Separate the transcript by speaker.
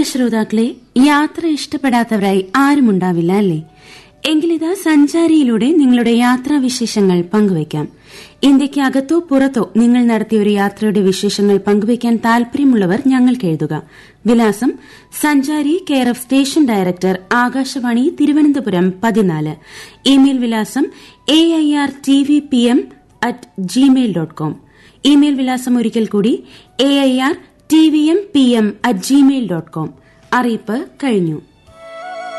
Speaker 1: ശ്രോതാക്കളെ യാത്ര ഇഷ്ടപ്പെടാത്തവരായി ആരുമുണ്ടാവില്ല അല്ലേ എങ്കിലിതാ സഞ്ചാരിയിലൂടെ നിങ്ങളുടെ യാത്രാവിശേഷങ്ങൾ പങ്കുവയ്ക്കാം ഇന്ത്യയ്ക്ക് അകത്തോ പുറത്തോ നിങ്ങൾ നടത്തിയ ഒരു യാത്രയുടെ വിശേഷങ്ങൾ പങ്കുവയ്ക്കാൻ താൽപര്യമുള്ളവർ ഞങ്ങൾക്ക് എഴുതുക വിലാസം സഞ്ചാരി care of station director Akashvani Thiruvananthapuram പതിനാല് ഇമെയിൽ വിലാസം A I R T V P M at Gmail dot com email വിലാസം ഒരിക്കൽ കൂടി A I R T V M P M at Gmail dot com അറിയിപ്പ് കഴിഞ്ഞു